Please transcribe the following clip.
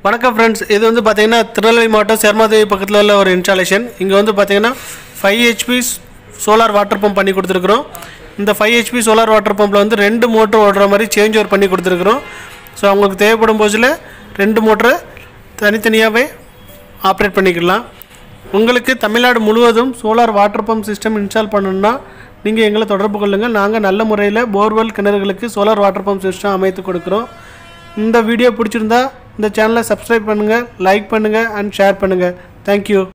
வணக்கம் ஃப்ரெண்ட்ஸ் இது வந்து பார்த்தீங்கன்னா திருநெல்வேலி மாவட்டம் சேர்மாதேவி பக்கத்தில் உள்ள ஒரு இன்ஸ்டாலேஷன் இங்கே வந்து பார்த்தீங்கன்னா five HP solar water pump பண்ணி கொடுத்துருக்குறோம் இந்த ஃபைவ் ஹெச்பி சோலார் வாட்டர் பம்பில் வந்து ரெண்டு மோட்டர் ஓடுற மாதிரி சேஞ்ச் ஓவர் பண்ணி கொடுத்துருக்குறோம் ஸோ அவங்களுக்கு தேவைப்படும் போதில் ரெண்டு மோட்டரை தனித்தனியாகவே ஆப்ரேட் பண்ணிக்கலாம் உங்களுக்கு தமிழ்நாடு முழுவதும் solar water pump system install பண்ணணும்னா நீங்கள் எங்களை தொடர்பு கொள்ளுங்கள் நாங்கள் நல்ல முறையில் போர்வெல் கிணறுகளுக்கு சோலார் வாட்டர் பம்ப் சிஸ்டம் அமைத்து கொடுக்குறோம் இந்த வீடியோ பிடிச்சிருந்தா இந்த சேனலை சப்ஸ்கிரைப் பண்ணுங்கள் லைக் பண்ணுங்கள் அண்ட் ஷேர் பண்ணுங்கள் தேங்க்யூ